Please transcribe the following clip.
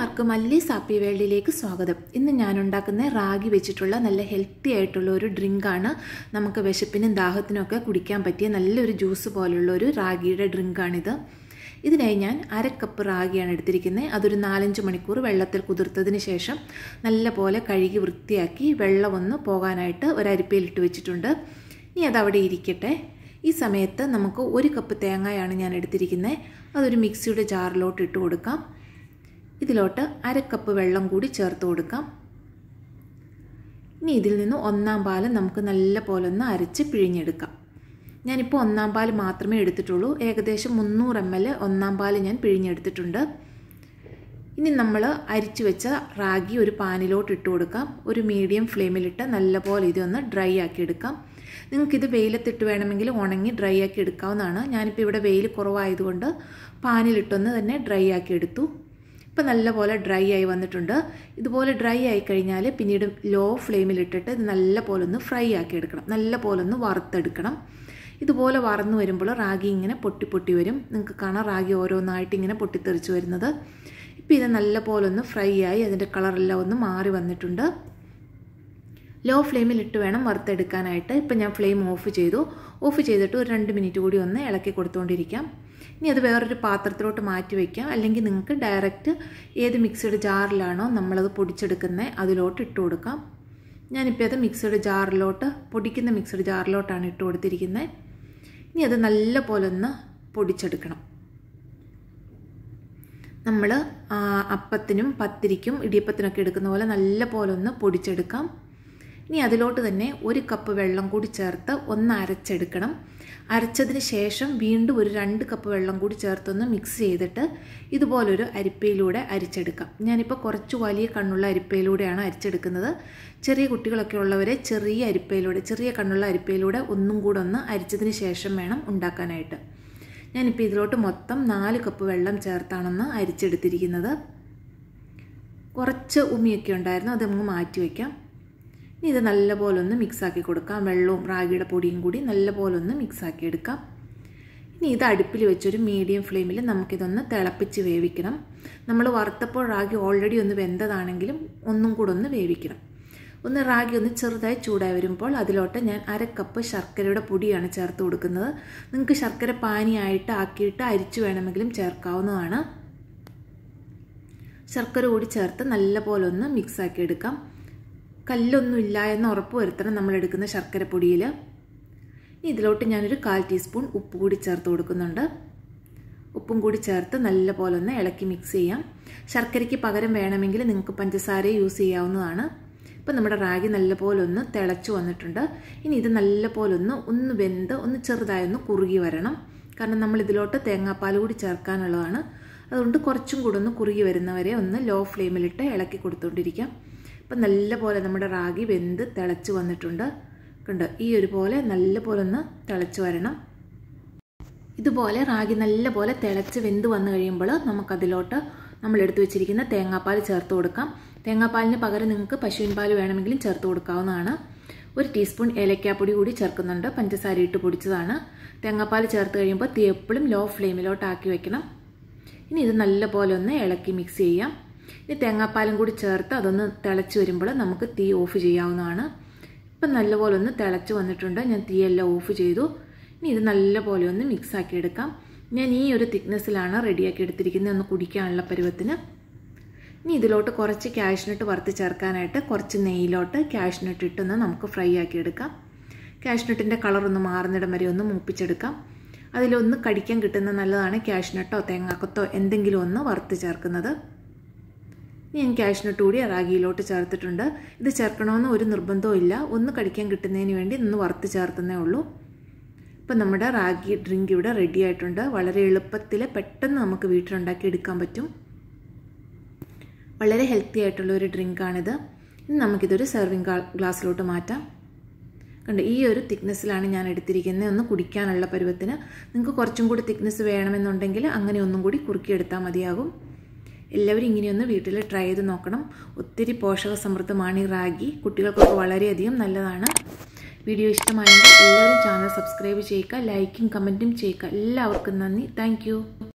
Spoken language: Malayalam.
എല്ലാവർക്കും മല്ലി സാപ്പി വേൾഡിലേക്ക് സ്വാഗതം ഇന്ന് ഞാൻ ഉണ്ടാക്കുന്ന റാഗി വെച്ചിട്ടുള്ള നല്ല ഹെൽത്തി ആയിട്ടുള്ള ഒരു ഡ്രിങ്കാണ് നമുക്ക് വിശപ്പിനും ദാഹത്തിനും ഒക്കെ കുടിക്കാൻ പറ്റിയ നല്ലൊരു ജ്യൂസ് പോലുള്ള ഒരു റാഗിയുടെ ഡ്രിങ്കാണിത് ഇതിനായി ഞാൻ അര കപ്പ് റാഗിയാണ് എടുത്തിരിക്കുന്നത് അതൊരു നാലഞ്ച് മണിക്കൂർ വെള്ളത്തിൽ കുതിർത്തതിന് ശേഷം നല്ല പോലെ കഴുകി വൃത്തിയാക്കി വെള്ളമൊന്ന് പോകാനായിട്ട് ഒരു അരിപ്പയിലിട്ട് വെച്ചിട്ടുണ്ട് ഇനി അതവിടെ ഇരിക്കട്ടെ ഈ സമയത്ത് നമുക്ക് ഒരു കപ്പ് തേങ്ങയാണ് ഞാൻ എടുത്തിരിക്കുന്നത് അതൊരു മിക്സിയുടെ ജാറിലോട്ട് ഇട്ട് കൊടുക്കാം ഇതിലോട്ട് അര കപ്പ് വെള്ളം കൂടി ചേർത്ത് കൊടുക്കാം ഇനി ഇതിൽ നിന്ന് ഒന്നാം പാൽ നമുക്ക് നല്ല പോലെ ഒന്ന് അരച്ച് പിഴിഞ്ഞെടുക്കാം ഞാനിപ്പോൾ ഒന്നാം പാൽ മാത്രമേ എടുത്തിട്ടുള്ളൂ ഏകദേശം മുന്നൂറ് എം എൽ ഒന്നാം പാൽ ഞാൻ പിഴിഞ്ഞെടുത്തിട്ടുണ്ട് ഇനി നമ്മൾ അരിച്ചു വെച്ച റാഗി ഒരു പാനിലോട്ട് ഇട്ട് കൊടുക്കാം ഒരു മീഡിയം ഫ്ലെയിമിലിട്ട് നല്ലപോലെ ഇതൊന്ന് ഡ്രൈ ആക്കി എടുക്കാം നിങ്ങൾക്കിത് വെയിലത്തിട്ട് വേണമെങ്കിൽ ഉണങ്ങി ഡ്രൈ ആക്കി എടുക്കാവുന്നതാണ് ഞാനിപ്പോൾ ഇവിടെ വെയിൽ കുറവായതുകൊണ്ട് പാനിലിട്ടൊന്ന് തന്നെ ഡ്രൈ ആക്കി എടുത്തു ഇപ്പം നല്ലപോലെ ഡ്രൈ ആയി വന്നിട്ടുണ്ട് ഇതുപോലെ ഡ്രൈ ആയി കഴിഞ്ഞാൽ പിന്നീട് ലോ ഫ്ലെയിമിലിട്ടിട്ട് ഇത് നല്ല പോലെ ഒന്ന് ഫ്രൈ ആക്കി എടുക്കണം നല്ല പോലെ ഒന്ന് വറുത്തെടുക്കണം ഇതുപോലെ വറന്നു വരുമ്പോൾ റാഗി ഇങ്ങനെ പൊട്ടി പൊട്ടി വരും നിങ്ങൾക്ക് കാണാം റാഗി ഓരോന്നായിട്ട് ഇങ്ങനെ പൊട്ടിത്തെറിച്ച് വരുന്നത് ഇപ്പോൾ ഇത് നല്ല പോലെ ഒന്ന് ഫ്രൈ ആയി അതിൻ്റെ കളറെല്ലാം ഒന്ന് മാറി വന്നിട്ടുണ്ട് ലോ ഫ്ലെയിമിൽ ഇട്ട് വേണം വറുത്തെടുക്കാനായിട്ട് ഇപ്പം ഞാൻ ഫ്ലെയിം ഓഫ് ചെയ്തു ഓഫ് ചെയ്തിട്ട് ഒരു രണ്ട് മിനിറ്റ് കൂടി ഒന്ന് ഇളക്കി കൊടുത്തുകൊണ്ടിരിക്കാം ഇനി അത് വേറൊരു പാത്രത്തിലോട്ട് മാറ്റി വയ്ക്കാം അല്ലെങ്കിൽ നിങ്ങൾക്ക് ഡയറക്റ്റ് ഏത് മിക്സിയുടെ ജാറിലാണോ നമ്മളത് പൊടിച്ചെടുക്കുന്നത് അതിലോട്ട് ഇട്ട് കൊടുക്കാം ഞാനിപ്പോൾ അത് മിക്സിയുടെ ജാറിലോട്ട് പൊടിക്കുന്ന മിക്സിയുടെ ജാറിലോട്ടാണ് ഇട്ട് കൊടുത്തിരിക്കുന്നത് ഇനി അത് നല്ല പോലെ ഒന്ന് പൊടിച്ചെടുക്കണം നമ്മൾ അപ്പത്തിനും പത്തിരിക്കും ഇടിയപ്പത്തിനൊക്കെ എടുക്കുന്ന പോലെ നല്ല പോലെ ഒന്ന് പൊടിച്ചെടുക്കാം ഇനി അതിലോട്ട് തന്നെ ഒരു കപ്പ് വെള്ളം കൂടി ചേർത്ത് ഒന്ന് അരച്ചെടുക്കണം അരച്ചതിന് ശേഷം വീണ്ടും ഒരു രണ്ട് കപ്പ് വെള്ളം കൂടി ചേർത്തൊന്ന് മിക്സ് ചെയ്തിട്ട് ഇതുപോലൊരു അരിപ്പയിലൂടെ അരിച്ചെടുക്കാം ഞാനിപ്പോൾ കുറച്ച് വലിയ കണ്ണുള്ള അരിപ്പയിലൂടെയാണ് അരിച്ചെടുക്കുന്നത് ചെറിയ കുട്ടികളൊക്കെ ഉള്ളവരെ ചെറിയ അരിപ്പയിലൂടെ ചെറിയ കണ്ണുള്ള അരിപ്പയിലൂടെ ഒന്നും കൂടെ ഒന്ന് അരിച്ചതിന് ശേഷം വേണം ഉണ്ടാക്കാനായിട്ട് ഞാനിപ്പോൾ ഇതിലോട്ട് മൊത്തം നാല് കപ്പ് വെള്ളം ചേർത്താണെന്ന് അരിച്ചെടുത്തിരിക്കുന്നത് കുറച്ച് ഉമിയൊക്കെ ഉണ്ടായിരുന്നു അത് നമുക്ക് മാറ്റി വയ്ക്കാം ഇനി ഇത് നല്ലപോലെ ഒന്ന് മിക്സാക്കി കൊടുക്കാം വെള്ളവും റാഗിയുടെ പൊടിയും കൂടി നല്ലപോലെ ഒന്ന് മിക്സാക്കി എടുക്കാം ഇനി ഇത് അടുപ്പിൽ വെച്ചൊരു മീഡിയം ഫ്ലെയിമിൽ നമുക്കിതൊന്ന് തിളപ്പിച്ച് വേവിക്കണം നമ്മൾ വറുത്തപ്പോൾ റാഗി ഓൾറെഡി ഒന്ന് വെന്തതാണെങ്കിലും ഒന്നും കൂടെ ഒന്ന് വേവിക്കണം ഒന്ന് റാഗി ഒന്ന് ചെറുതായി ചൂടായി വരുമ്പോൾ അതിലോട്ട് ഞാൻ അര കപ്പ് ശർക്കരയുടെ പൊടിയാണ് ചേർത്ത് കൊടുക്കുന്നത് നിങ്ങൾക്ക് ശർക്കര പാനിയായിട്ട് ആക്കിയിട്ട് അരിച്ചു വേണമെങ്കിലും ചേർക്കാവുന്നതാണ് ശർക്കര കൂടി ചേർത്ത് നല്ലപോലെ ഒന്ന് മിക്സാക്കി എടുക്കാം കല്ലൊന്നും ഇല്ല എന്ന് ഉറപ്പ് വരുത്തണം നമ്മൾ എടുക്കുന്ന ശർക്കര പൊടിയിൽ ഇതിലോട്ട് ഞാനൊരു കാൽ ടീസ്പൂൺ ഉപ്പ് കൂടി ചേർത്ത് കൊടുക്കുന്നുണ്ട് ഉപ്പും കൂടി ചേർത്ത് നല്ല പോലെ ഒന്ന് ഇളക്കി മിക്സ് ചെയ്യാം ശർക്കരയ്ക്ക് പകരം വേണമെങ്കിൽ നിങ്ങൾക്ക് പഞ്ചസാര യൂസ് ചെയ്യാവുന്നതാണ് ഇപ്പം നമ്മുടെ റാഗി നല്ലപോലെ ഒന്ന് തിളച്ചു വന്നിട്ടുണ്ട് ഇനി ഇത് നല്ലപോലെ ഒന്ന് ഒന്ന് വെന്ത് ഒന്ന് ചെറുതായി ഒന്ന് കുറുകി വരണം കാരണം നമ്മൾ ഇതിലോട്ട് തേങ്ങാപ്പാൽ കൂടി ചേർക്കാനുള്ളതാണ് അതുകൊണ്ട് കുറച്ചും കൂടെ ഒന്ന് കുറുകി വരുന്നവരെ ഒന്ന് ലോ ഫ്ലെയിമിലിട്ട് ഇളക്കി കൊടുത്തുകൊണ്ടിരിക്കാം അപ്പം നല്ല പോലെ നമ്മുടെ റാഗി വെന്ത് തിളച്ച് വന്നിട്ടുണ്ട് കണ്ടോ ഈ ഒരു പോലെ നല്ല പോലെ ഒന്ന് തിളച്ച് വരണം ഇതുപോലെ റാഗി നല്ല പോലെ തിളച്ച് വെന്ത് വന്നു കഴിയുമ്പോൾ നമുക്കതിലോട്ട് നമ്മൾ എടുത്തു വെച്ചിരിക്കുന്ന തേങ്ങാപ്പാൽ ചേർത്ത് കൊടുക്കാം തേങ്ങാപ്പാലിന് പകരം നിങ്ങൾക്ക് പശുവിൻ പാൽ വേണമെങ്കിലും ചേർത്ത് കൊടുക്കാവുന്നതാണ് ഒരു ടീസ്പൂൺ ഏലക്കാപ്പൊടി കൂടി ചേർക്കുന്നുണ്ട് പഞ്ചസാര ഇട്ട് പൊടിച്ചതാണ് തേങ്ങാപ്പാൽ ചേർത്ത് കഴിയുമ്പോൾ തീ എപ്പോഴും ലോ ഫ്ലെയിമിലോട്ട് ആക്കി വെക്കണം ഇനി ഇത് നല്ല പോലെ ഒന്ന് ഇളക്കി മിക്സ് ചെയ്യാം ഇനി തേങ്ങാപ്പാലും കൂടി ചേർത്ത് അതൊന്ന് തിളച്ച് വരുമ്പോൾ നമുക്ക് തീ ഓഫ് ചെയ്യാവുന്നതാണ് ഇപ്പം നല്ലപോലെ ഒന്ന് തിളച്ച് വന്നിട്ടുണ്ട് ഞാൻ തീയെല്ലാം ഓഫ് ചെയ്തു ഇനി ഇത് നല്ലപോലെ ഒന്ന് മിക്സ് ആക്കി എടുക്കാം ഞാൻ ഈ ഒരു തിക്നെസ്സിലാണ് റെഡിയാക്കി എടുത്തിരിക്കുന്നത് ഒന്ന് കുടിക്കാനുള്ള പരുവത്തിന് ഇനി ഇതിലോട്ട് കുറച്ച് ക്യാഷ്നട്ട് വറുത്ത് ചേർക്കാനായിട്ട് കുറച്ച് നെയ്യിലോട്ട് ക്യാഷ്നട്ട് ഇട്ടൊന്ന് നമുക്ക് ഫ്രൈ ആക്കി എടുക്കാം ക്യാഷ്നട്ടിൻ്റെ കളർ ഒന്ന് മാറുന്നിടം വരെ ഒന്ന് മൂപ്പിച്ചെടുക്കാം അതിലൊന്ന് കടിക്കാൻ കിട്ടുന്ന നല്ലതാണ് ക്യാഷ്നട്ടോ തേങ്ങാക്കത്തോ എന്തെങ്കിലും ഒന്ന് വറുത്ത് ചേർക്കുന്നത് ഞാൻ ക്യാഷ്നട്ട് കൂടി റാഗിയിലോട്ട് ചേർത്തിട്ടുണ്ട് ഇത് ചേർക്കണമെന്ന് ഒരു നിർബന്ധവും ഇല്ല ഒന്ന് കടിക്കാൻ കിട്ടുന്നതിന് വേണ്ടി ഒന്ന് വറുത്ത് ചേർത്തുന്നേ ഉള്ളൂ ഇപ്പം നമ്മുടെ റാഗി ഡ്രിങ്ക് ഇവിടെ റെഡി ആയിട്ടുണ്ട് വളരെ എളുപ്പത്തിൽ പെട്ടെന്ന് നമുക്ക് വീട്ടിലുണ്ടാക്കി എടുക്കാൻ പറ്റും വളരെ ഹെൽത്തി ആയിട്ടുള്ള ഒരു ഡ്രിങ്കാണിത് ഇനി നമുക്കിതൊരു സെർവിങ് ഗ്ലാസ്സിലോട്ട് മാറ്റാം കണ്ട് ഈ ഒരു തിക്നെസ്സിലാണ് ഞാൻ എടുത്തിരിക്കുന്നത് ഒന്ന് കുടിക്കാനുള്ള പരുവത്തിന് നിങ്ങൾക്ക് കുറച്ചും കൂടി തിക്നെസ് വേണമെന്നുണ്ടെങ്കിൽ അങ്ങനെ ഒന്നും കൂടി കുറുക്കിയെടുത്താൽ മതിയാകും എല്ലാവരും ഇങ്ങനെയൊന്ന് വീട്ടിൽ ട്രൈ ചെയ്ത് നോക്കണം ഒത്തിരി പോഷക സമൃദ്ധമാണ് ഈ റാഗി കുട്ടികൾക്കൊക്കെ വളരെയധികം നല്ലതാണ് വീഡിയോ ഇഷ്ടമായെങ്കിൽ എല്ലാവരും ചാനൽ സബ്സ്ക്രൈബ് ചെയ്യുക ലൈക്കും കമൻറ്റും ചെയ്യുക എല്ലാവർക്കും നന്ദി താങ്ക്